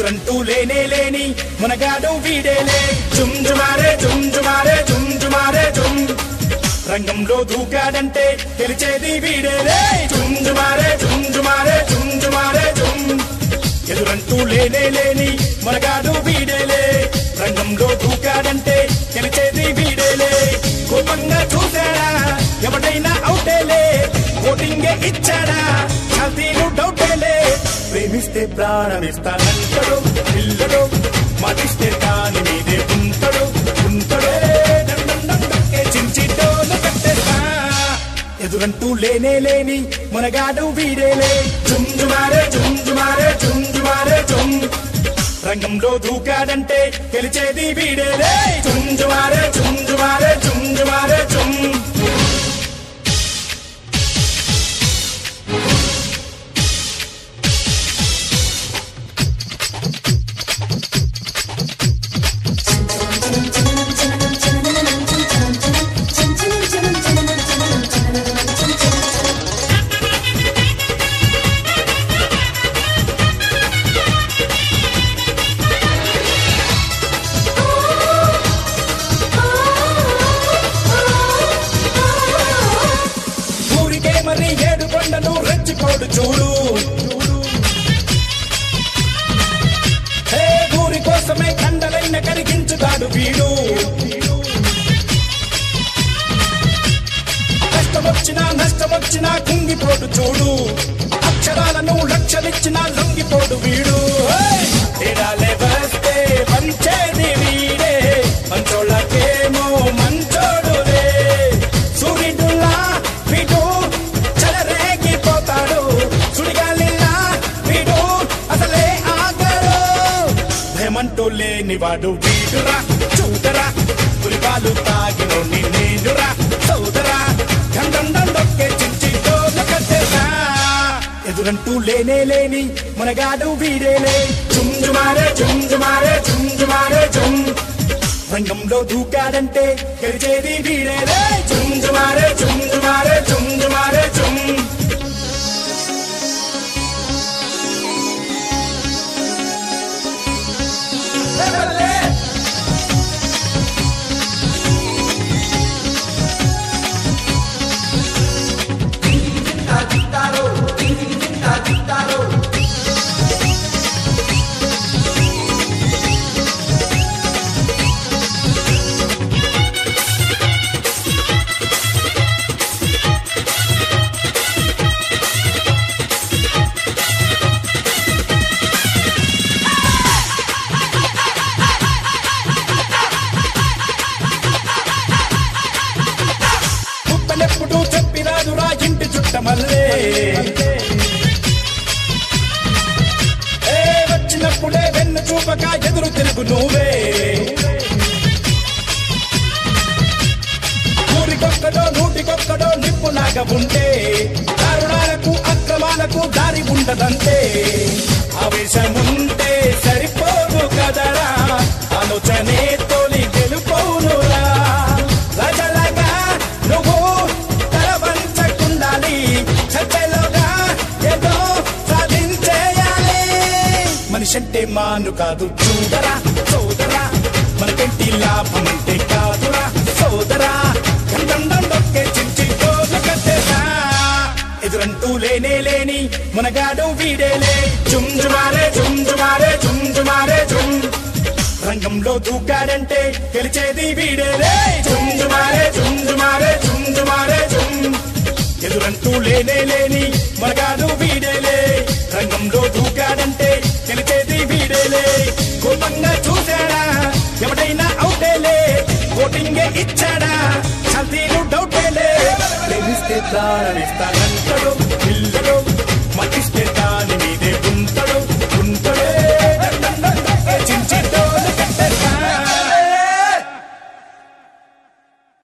ఎదురంటూ లేనే లేని మునగాడు వీడేలే జుమ్ జుమారే జుమ్ జుమారే జుమ్ జుమారే జుమ్ రంగంలో దూకాడంటే గెలిచేది వీడేలే జుమ్ జుమారే జుమ్ జుమారే జుమ్ జుమారే జుమ్ ఎదురంటూ లేనే లేని మనగాడు వీడేలే రంగంలో దూకాడంటే గెలిచేది వీడేలే కోపంగా చూశాడా ఎవడైనా అవుటేలే ఓటింగే ఇచ్చాడా ఛాతీలు డౌటేలే ప్రేమిస్తే ప్రాణమిస్తానంటాడు పిల్లడు మాటిస్తే దాని మీదే ఉంటాడు ఉంటాడే దండండండంకే చించిటోలు కట్టేస్తా ఎదురంటూ లేనే లేని మనగాడు వీడేలే జుమ్ జుమారే జుమ్ జుమారే జుమ్ జుమారే జుమ్ రంగంలో దూకాడంటే గెలిచేది వీడేలే జుమ్ జుమారే జుమ్ జుమారే జుమ్ జుమారే జుమ్ ఊరికే మరి ఏడు కొండలు రెచ్చిపోడు చూడు హే ఊరి కోసమే కండలైన కరిగించుతాడు వీడు కష్టమొచ్చినా నష్టమొచ్చినా కుంగిపోడు చూడు అక్షరాలను లక్షలిచ్చినా లొంగిపోడు వీడు హే! తేడాలే వస్తే పంచేది వీడే మంచోళ్ళకేమో మంచోడులే సూర్యుడులా వీడు చెలరేగిపోతాడు సుడిగాలిలా వీడు అసలే ఆగడు భయమంటూ లేనివాడు వీడురా చూడరా పులిపాలు తాగినోని నేనురా సోదరా గండండొక్కే చించి కట్టేసా ఎదురంటూ లేనే లేని మనగాడు వీడేలే చుమ్ జుమారే చుమ్ జుమారే చుమ్ జుమారే చుమ్ రంగంలో దూకాడంటే గెలిచేది వీడేలే చుమ్ జుమారే చుమ్ జుమారే చుమ్ జుమారే చుమ్ కుప్పనెప్పుడు చెప్పిరాదురా ఇంటి చుట్టమల్లే ఏ వచ్చినప్పుడే వెన్ను చూపక ఎదురు తిరుగు నువ్వే ఊరికొక్కడో నూటికొక్కడో నిప్పులాగా ఉంటే దారుణాలకు అక్రమాలకు దారి ఉండదంటే ఆవేశముంటే సరిపోదు కదరా ఆలోచనే తొలి గెలుపోనురా ప్రజలగా నువ్వు తల వంచకుండాలి చర్చలోగా ఏదో సాధించేయాలి మనిషి అంటే మాను కాదు చూడరా సోదరా మనకేంటి లాభం అంటే కాదురా సోదరా గండండొక్కే చించి రోజు కట్టేసా ఎదురంటూ లేనే లేని మునగాడు వీడేలే జుమ్ జుమారే జుమ్ జుమారే జుమ్ జుమారే జుమ్ రంగంలో దూకాడంటే గెలిచేది వీడేలే జుమ్ జుమారే జుమ్ జుమారే జుమ్ జుమారే జుమ్ ఎదురంటూ లేనే లేని మనగాడు వీడేలే రంగంలో దూకాడంటే గెలిచేది వీడేలే కోపంగా చూశాడా ఎవడైనా అవుటేలే ఓటింగే ఇచ్చాడా ఛాతీలు డౌటేలే ప్రేమిస్తే ప్రాణమిస్తానంటాడు